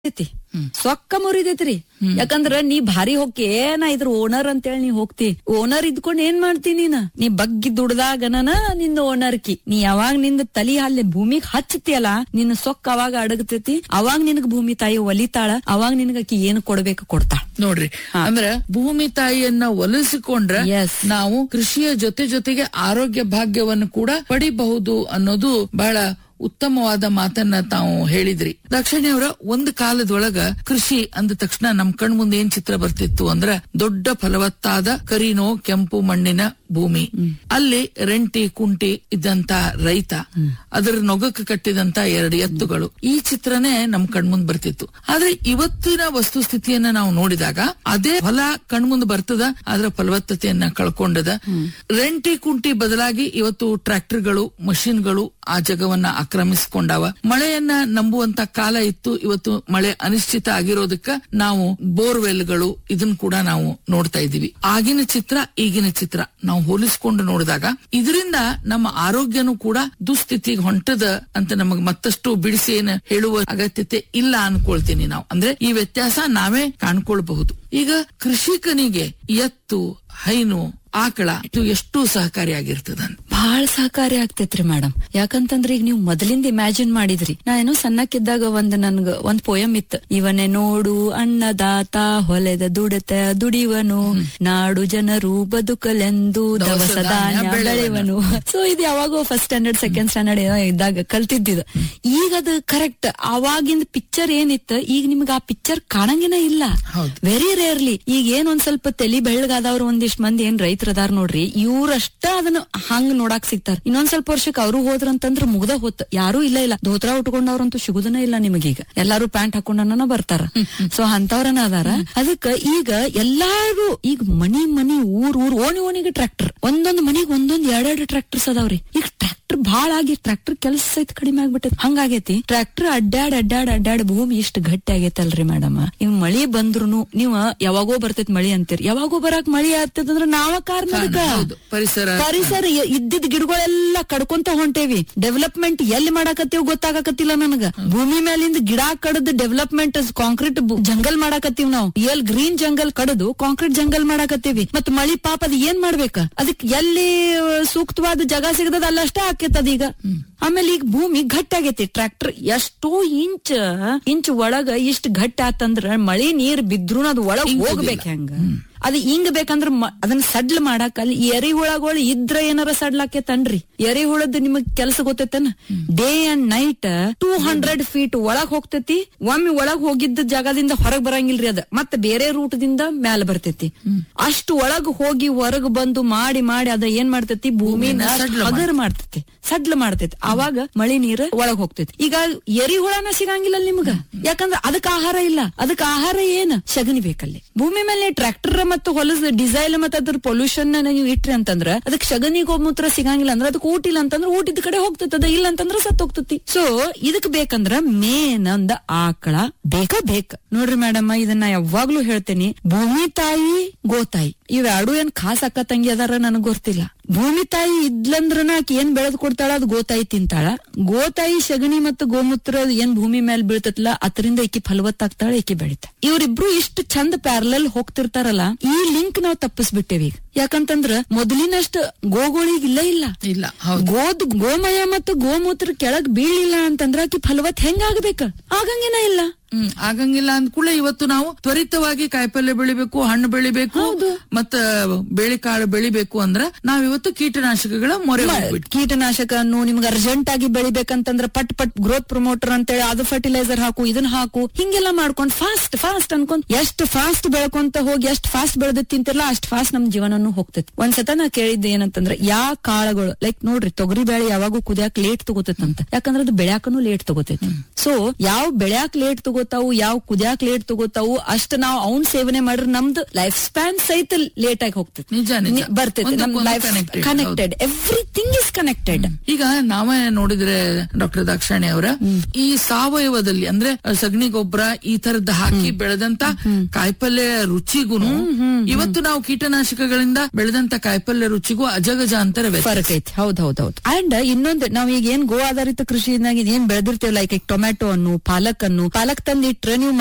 ಐತಿ ಸೊಕ್ಕ ಮುರಿದೈತ್ರಿ ಯಾಕಂದ್ರ ನೀ ಭಾರಿ ಹೋಗಿ ಏನ ಇದ್ರ ಓನರ್ ಅಂತೇಳಿ ನೀ ಹೋಗ್ತಿ ಓನರ್ ಇದ್ಕೊಂಡ್ ಏನ್ ಮಾಡ್ತಿ ನೀನ ನೀ ಬಗ್ಗಿ ದುಡ್ದಾಗನ ನಿಂದ ಓನರ್ಕಿ ನೀ ಯಾವಾಗ ನಿಂದ ತಲಿ ಅಲ್ಲಿ ಭೂಮಿಗ್ ಹಚ್ಚತಿಯಲ್ಲ ನಿನ್ನ ಸೊಕ್ಕ ಅವಾಗ ಅಡಗತೈತಿ ಅವಾಗ ನಿನಗ ಭೂಮಿ ತಾಯಿ ಒಲಿತಾಳ ಅವಾಗ ನಿನಗ ಆಕಿ ಏನ್ ಕೊಡ್ಬೇಕು ಕೊಡ್ತಾಳ ನೋಡ್ರಿ ಅಂದ್ರ ಭೂಮಿ ತಾಯಿಯನ್ನ ಒಲಿಸಿಕೊಂಡ್ರ Yes. ನಾವು ಕೃಷಿಯ ಜೊತೆ ಜೊತೆಗೆ ಆರೋಗ್ಯ ಭಾಗ್ಯವನ್ನು ಕೂಡ ಪಡಿಬಹುದು ಅನ್ನೋದು ಬಹಳ ಉತ್ತಮವಾದ ಮಾತನ್ನ ತಾವು ಹೇಳಿದ್ರಿ ದಾಕ್ಷಿಣ್ಯವರ ಒಂದು ಕಾಲದೊಳಗ ಕೃಷಿ ಅಂದ ತಕ್ಷಣ ನಮ್ ಕಣ್ ಮುಂದೆ ಏನ್ ಚಿತ್ರ ಬರ್ತಿತ್ತು ಅಂದ್ರ ದೊಡ್ಡ ಫಲವತ್ತಾದ ಕರಿನೋ ಕೆಂಪು ಮಣ್ಣಿನ ಭೂಮಿ ಅಲ್ಲಿ ರೆಂಟಿ ಕುಂಟಿ ಇದ್ದಂತ ರೈತ ಅದರ ನೊಗಕ್ಕೆ ಕಟ್ಟಿದಂತ ಎರಡು ಎತ್ತುಗಳು ಈ ಚಿತ್ರನೇ ನಮ್ ಕಣ್ಮುಂದ್ ಬರ್ತಿತ್ತು ಆದ್ರೆ ಇವತ್ತಿನ ವಸ್ತುಸ್ಥಿತಿಯನ್ನ ನಾವು ನೋಡಿದಾಗ ಅದೇ ಹೊಲ ಕಣ್ಮುಂದ್ ಬರ್ತದ ಅದರ ಫಲವತ್ತತೆಯನ್ನ ಕಳ್ಕೊಂಡದ ರೆಂಟಿ ಕುಂಟಿ ಬದಲಾಗಿ ಇವತ್ತು ಟ್ರ್ಯಾಕ್ಟರ್ಗಳು ಮಷಿನ್ಗಳು ಆ ಜಗವನ್ನ ಆಕ್ರಮಿಸಿಕೊಂಡಾವ ಮಳೆಯನ್ನ ನಂಬುವಂತ ಕಾಲ ಇತ್ತು ಇವತ್ತು ಮಳೆ ಅನಿಶ್ಚಿತ ಆಗಿರೋದಕ್ಕ ನಾವು ಬೋರ್ವೆಲ್ಗಳು ಇದನ್ನ ಕೂಡ ನಾವು ನೋಡ್ತಾ ಇದೀವಿ ಆಗಿನ ಚಿತ್ರ ಈಗಿನ ಚಿತ್ರ ನಾವು ಹೋಲಿಸಿಕೊಂಡು ನೋಡಿದಾಗ ಇದರಿಂದ ನಮ್ಮ ಆರೋಗ್ಯನೂ ಕೂಡ ದುಸ್ಥಿತಿಗೆ ಹೊಂಟದ ಅಂತ ನಮಗ್ ಮತ್ತಷ್ಟು ಬಿಡಿಸಿ ಏನ್ ಹೇಳುವ ಅಗತ್ಯತೆ ಇಲ್ಲ ಅನ್ಕೊಳ್ತೀನಿ ನಾವು ಅಂದ್ರೆ ಈ ವ್ಯತ್ಯಾಸ ನಾವೇ ಕಾಣ್ಕೊಳ್ಬಹುದು ಈಗ ಕೃಷಿಕನಿಗೆ ಎತ್ತು ಹೈನು ಆಕಳ ಇದು ಎಷ್ಟು ಸಹಕಾರಿಯಾಗಿರ್ತದ ಬಹಳ ಸಹಕಾರಿ ಆಗ್ತೈತ್ರಿ ಮೇಡಮ್ ಯಾಕಂತಂದ್ರ ಈಗ ನೀವು ಮೊದಲಿಂದ ಇಮ್ಯಾಜಿನ್ ಮಾಡಿದ್ರಿ ನಾ ಏನೋ ಸಣ್ಣಕ್ಕಿದ್ದಾಗ ಒಂದ್ ನನ್ಗ ಒಂದ್ ಪೋಯಮ್ ಇತ್ತು ಇವನೇ ನೋಡು ಅನ್ನದಾತ ಹೊಲೆದ ದುಡತ ದುಡಿವನು ನಾಡು ಜನರು ಬದುಕಲೆಂದು ದವಸ ಧಾನ್ಯ ಬೆಳೆವನು ಸೊ ಇದು ಯಾವಾಗೋ ಫಸ್ಟ್ ಸ್ಟ್ಯಾಂಡರ್ಡ್ ಸೆಕೆಂಡ್ ಸ್ಟ್ಯಾಂಡರ್ಡ್ ಏನೋ ಇದ್ದಾಗ ಕಲ್ತಿದ್ದಿದ ಈಗ ಅದು ಕರೆಕ್ಟ್ ಅವಾಗಿಂದ ಪಿಕ್ಚರ್ ಏನಿತ್ತು ಈಗ ನಿಮ್ಗೆ ಆ ಪಿಕ್ಚರ್ ಕಾಣಂಗಿನ ಇಲ್ಲ ಹೌದು. ವೆರಿ ರೇರ್ಲಿ ಈಗ ಏನ್ ಒಂದ್ ಸ್ವಲ್ಪ ತಲಿ ಬೆಳ್ಳಗಾದವ್ರು ಒಂದಿಷ್ಟ್ ಮಂದಿ ಏನ್ ರೈತರದಾರ ನೋಡ್ರಿ ಇವ್ರಷ್ಟ ಅದನ್ನ ಹಂಗ್ ನೋಡಾಕ್ ಸಿಗ್ತಾರ ಇನ್ನೊಂದ್ ಸ್ವಲ್ಪ ವರ್ಷಕ್ಕೆ ಅವರು ಹೋದ್ರಂತಂದ್ರ ಮುಗ್ದ ಹೊತ್ ಯಾರು ಇಲ್ಲ ಇಲ್ಲ ಧೋತ್ರ ಉಟ್ಕೊಂಡವ್ರಂತೂ ಸಿಗುದನ ಇಲ್ಲ ನಿಮಗೀಗ ಎಲ್ಲಾರು ಪ್ಯಾಂಟ್ ಹಾಕೊಂಡನ ಬರ್ತಾರ ಸೊ ಅಂತವ್ರನ ಅದಾರ ಅದಕ್ಕ ಈಗ ಎಲ್ಲಾರು ಈಗ ಮನಿ ಮನಿ ಊರ್ ಊರ್ ಓಣಿ ಓಣಿಗೆ ಟ್ರ್ಯಾಕ್ಟರ್ ಒಂದೊಂದ್ ಮನಿಗ್ ಒಂದೊಂದ್ ಎರಡೆರಡು ಟ್ರ್ಯಾಕ್ಟರ್ಸ್ ಅದಾವ್ರಿ ಈಗ ಟ್ರ್ಯಾಕ್ಟರ್ ಭಾಳ ಆಗಿ ಟ್ರ್ಯಾಕ್ಟರ್ ಕೆಲಸ ಸಹಿತ ಕಡಿಮೆ ಆಗ್ಬಿಟ್ಟದ ಹಂಗಾಗೈತಿ ಟ್ರ್ಯಾಕ್ಟರ್ ಅಡ್ಡಾಡ್ ಅಡ್ಡಾಡ್ ಅಡ್ಡಾಡ್ ಭೂಮಿ ಇಷ್ಟ ಗಟ್ಟಿ ಆಗೈತಲ್ರಿ ಮೇಡಮ್ ಇವ್ ಮಳಿ ಬಂದ್ರುನು ನೀವ್ ಯಾವಾಗೋ ಬರ್ತೈತ್ ಮಳಿ ಅಂತೀರಿ ಯಾವಾಗೋ ಬರಾಕ್ ಮಳಿ ಆಗ್ತದಂದ್ರ ನಾವ ಕಾರಣ ಅದಕ್ಕ. ಹೌದು ಪರಿಸರ ಪರಿಸರ ಎ- ಇದ್ದಿದ್ ಗಿಡಗಳೆಲ್ಲ ಕಡ್ಕೊಂತ ಹೊಂಟೇವಿ ಡೆವಲಪ್ಮೆಂಟ್ ಎಲ್ಲಿ ಮಾಡಾಕತ್ತೀವ್ ಗೊತ್ತಾಗಕತ್ತಿಲ್ಲ ನನಗ ಭೂಮಿ ಮೇಲಿಂದ ಗಿಡ ಕಡದ್ ಡೆವಲಪ್ಮೆಂಟ್ ಕಾಂಕ್ರೀಟ್ ಜಂಗಲ್ ಮಾಡಾಕತ್ತೀವ್ ನಾವು ಎಲ್ ಗ್ರೀನ್ ಜಂಗಲ್ ಕಡದು ಕಾಂಕ್ರೀಟ್ ಜಂಗಲ್ ಮಾಡಾಕತ್ತೀವಿ ಮತ್ ಮಳಿ ಪಾಪ ಅದ್ ಏನ್ ಮಾಡ್ಬೇಕ ಅದಕ್ ಎಲ್ಲಿ ಆ, ಸೂಕ್ತವಾದ ಜಾಗ ಸಿಗದದ ಅಲ್ಲಷ್ಟ ಆಕೇತದ ಈಗ ಆಮೇಲೆ ಈಗ ಭೂಮಿ ಗಟ್ಟಿ ಆಗೈತಿ ಟ್ರ್ಯಾಕ್ಟರ್ ಎಷ್ಟೋ ಇಂಚ್ ಇಂಚ್ ಒಳಗ ಇಷ್ಟ ಗಟ್ಟಿ ಆತಂದ್ರ ಮಳಿ ನೀರ್ ಬಿದ್ರು ಅದು ಒಳಗ್ ಹೋಗ್ಬೇಕು ಹೆಂಗ ಅದು ಹಿಂಗ್ ಬೇಕಂದ್ರ ಮ- ಅದನ್ನ ಸಡ್ಲ್ ಮಾಡಾಕ ಅಲ್ಲಿ ಎರಿಹುಳಗಳು ಇದ್ರ ಏನಾರ ಸಡ್ಲಾಕೇತನ್ರಿ ಎರಿಹುಳದ್ ನಿಮಗ್ ಕೆಲಸ ಗೊತ್ತೈತನ day and night two hundred feet ಒಳಗ್ ಹೋಗ್ತೈತಿ ಒಮ್ಮೆ ಒಳಗ್ ಹೋಗಿದ್ದ ಜಾಗದಿಂದ ಹೊರಗ್ ಬರಂಗಿಲ್ರಿ ಅದ ಮತ್ತೆ ಬೇರೆ ರೂಟ್ ದಿಂದ ಮ್ಯಾಲ ಬರ್ತೈತಿ ಅಷ್ಟು ಒಳಗ್ ಹೋಗಿ ಹೊರಗ್ ಬಂದು ಮಾಡಿ ಮಾಡಿ ಅದ ಏನ್ ಮಾಡ್ತೈತಿ ಭೂಮಿನ ಸಡ್ಲ ಹಗರ್ ಮಾಡ್ತೈತಿ ಸಡ್ಲ ಮಾಡ್ತೈತಿ ಅವಾಗ ಮಳಿ ನೀರ್ ಒಳಗ್ ಹೋಗ್ತೈತಿ ಈಗ ಎರಿಹುಳನ ಸಿಗಂಗಿಲ್ಲ ನಿಮ್ಗ ಯಾಕಂದ್ರ ಅದಕ್ಕ ಆಹಾರ ಇಲ್ಲ ಅದಕ್ಕ ಆಹಾರ ಏನ್ ಸಗಣಿ ಬೇಕಲ್ಲಿ ಭೂಮಿ ಮೇಲೆ ಟ್ರ್ಯಾಕ್ಟರ್ ಮತ್ತು ಹೊಲದ ಡಿಸೈಲ್ ಮತ್ತೆ ಅದ್ರ ಪೊಲ್ಯೂಷನ್ ನೀವು ಇಟ್ರಿ ಅಂತಂದ್ರ ಅದಕ್ಕೆ ಸಗಣಿ ಗೋಮೂತ್ರ ಸಿಗಂಗಿಲ್ಲ ಅಂದ್ರ ಅದಕ್ಕೆ ಊಟ ಇಲ್ಲ ಅಂತಂದ್ರ ಊಟದ ಕಡೆ ಹೋಗ್ತೈತಿ ಅದ ಇಲ್ಲ ಅಂತಂದ್ರ ಸತ್ ಹೋಗ್ತೈತಿ ಸೊ ಇದಕ್ ಬೇಕಂದ್ರ ಮೇನ್ ಒಂದ ಆಕಳ ಬೇಕ ಬೇಕ ನೋಡ್ರಿ ಮೇಡಮ್ ಇದನ್ನ ಯಾವಾಗ್ಲೂ ಹೇಳ್ತೇನಿ ಭೂಮಿ ತಾಯಿ ಗೋತಾಯಿ ಇವೆರಡು ಏನ್ ಖಾಸ್ ಅಕ್ಕ ತಂಗಿ ಅದಾರ ನನಗ್ ಗೊತ್ತಿಲ್ಲ ಭೂಮಿ ತಾಯಿ ಇದ್ಲಂದ್ರನ ಆಕಿ ಏನ್ ಬೆಳೆದ್ ಕೊಡ್ತಾಳ ಅದು ಗೋತಾಯಿ ತಿಂತಾಳ ಗೋತಾಯಿ ಸಗಣಿ ಮತ್ತು ಗೋಮೂತ್ರ ಏನ್ ಭೂಮಿ ಮೇಲೆ ಬೀಳ್ತೈತಲ್ಲ ಅದರಿಂದ ಈಕಿ ಫಲವತ್ತಾಗ್ತಾಳ ಈಕಿ ಬೆಳಿತ ಇವ್ರಿಬ್ರು ಇಷ್ಟು ಚಂದ ಪ್ಯಾರಲಲ್ ಹೋಗ್ತಿರ್ತಾರಲ್ಲ ಈ ಲಿಂಕ್ ನಾವ್ ತಪ್ಪಿಸ್ಬಿಟ್ಟೇವಿ ಈಗ ಯಾಕಂತಂದ್ರ ಮೊದಲಿನಷ್ಟ ಗೋಗಳಿಗ್ ಇಲ್ಲ ಇಲ್ಲ ಇಲ್ಲ ಹೌದು ಗೋದ್ ಗೋಮಯ ಮತ್ತು ಗೋಮೂತ್ರ ಕೆಳಗ್ ಬೀಳಿಲ್ಲ ಅಂತಂದ್ರ ಆಕಿ ಫಲವತ್ ಹೆಂಗಾಗ್ಬೇಕ ಆಗಂಗೇನ ಇಲ್ಲ ಹ್ಮ್ ಆಗಂಗಿಲ್ಲ ಅಂದ್ಕೂಡ್ಲೆ ಇವತ್ತು ನಾವು ತ್ವರಿತವಾಗಿ ಕಾಯಿಪಲ್ಯ ಬೆಳಿಬೇಕು ಹಣ್ಣು ಬೆಳಿಬೇಕು ಮತ್ತ ಬೇಳೆಕಾಳು ಬೆಳಿಬೇಕು ಅಂದ್ರ ನಾವ್ ಇವತ್ತು ಕೀಟನಾಶಕಗಳ ಮೊರೆ ಹೋಗ್ಬಿಟ್ಟು ಕೀಟನಾಶಕನು ನಿಮ್ಗೆ ಅರ್ಜೆಂಟ್ ಆಗಿ ಬೆಳಿಬೇಕಂತಂದ್ರ ಪಟ್ ಪಟ್ ಗ್ರೋತ್ ಪ್ರಮೋಟರ್ ಅಂತೇಳಿ ಅದು ಫರ್ಟಿಲೈಸರ್ ಹಾಕು ಇದನ್ನ ಹಾಕು ಹಿಂಗೆಲ್ಲ ಮಾಡ್ಕೊಂಡ್ ಫಾಸ್ಟ್ ಫಾಸ್ಟ್ ಅನ್ಕೊಂಡ್ ಎಷ್ಟು ಫಾಸ್ಟ್ ಬೆಳ್ಕೊಂತ ಹೋಗಿ ಎಷ್ಟು ಫಾಸ್ಟ್ ಬೆಳೆದ ತಿಂತಿರಲ್ಲ ಅಷ್ಟ್ ಫಾಸ್ಟ್ ನಮ್ ಜೀವನನು ಹೋಗ್ತೈತಿ ಒಂದ್ಸತ ನಾ ಕೇಳಿದ್ದೆ ಏನಂತಂದ್ರ ಯಾ ಕಾಳುಗಳು ಲೈಕ್ ನೋಡ್ರಿ ತೊಗರಿ ಬೇಳೆ ಯಾವಾಗೂ ಕುದಿಯಾಕ ಲೇಟ್ ತಗೋತೈತಂತ ಯಾಕಂದ್ರ ಅದು ಬೆಳ್ಯಾಕನು ಲೇಟ್ ತಗೋತೈತಿ ಸೊ ಯಾವ ಬೆಳ್ಯಾಕ್ ಲೇಟ್ ತಗೋತಾವು ಯಾವ ಕುದಿಯಾಕ್ ಲೇಟ್ ತಗೋತಾವು ಅಷ್ಟ ನಾವು ಅವ್ನ್ ಸೇವನೆ ಮಾಡ್ರೆ ನಮ್ದು ಲೈಫ್ ಸ್ಪ್ಯಾನ್ ಸಹಿತ ಲೇಟ್ ಆಗಿ ಹೋಗ್ತೈತಿ ನಿಜ, ನಿಜ. ನಿ- ಬರ್ತೈತಿ ನಮ್ ಒಂದಕ್ಕೊಂದು life connected, connected everything is connected ಈಗ ನಾವೇ ನೋಡಿದ್ರೆ ಡಾಕ್ಟರ್ ದಾಕ್ಷಾಣಿ ಅವರ ಈ ಸಾವಯವದಲ್ಲಿ ಅಂದ್ರೆ ಸಗಣಿ ಗೊಬ್ಬರ ಈ ತರದ್ ಹಾಕಿ ಬೆಳೆದಂತ ಕಾಯಿಪಲ್ಯ ರುಚಿಗೂನು ಇವತ್ತು ನಾವು ಕೀಟನಾಶಕಗಳಿಂದ ಬೆಳೆದಂತ ಕಾಯಿಪಲ್ಯ ರುಚಿಗೂ ಅಜಗಜಾಂತರ ವ್ಯತ್ಯಾಸ ಫರಕ್ ಐತಿ ಹೌದ್ ಹೌದ್ ಹೌದ್ ಅಂಡ್ ಇನ್ನೊಂದು ನಾವ್ ಈಗ ಏನ್ ಗೋ ಆಧಾರಿತ ಕೃಷಿನಾಗ ಏನ್ ಬೆಳೆದಿರ್ತೇವೆ ಲೈಕ್ ಈಗ ಟೊಮ್ಯಾಟೊ ಅನ್ನು ಪಾಲಕ್ ಅನ್ನು ಪಾಲಕ್ ತಂದಿಟ್ರ ನೀವು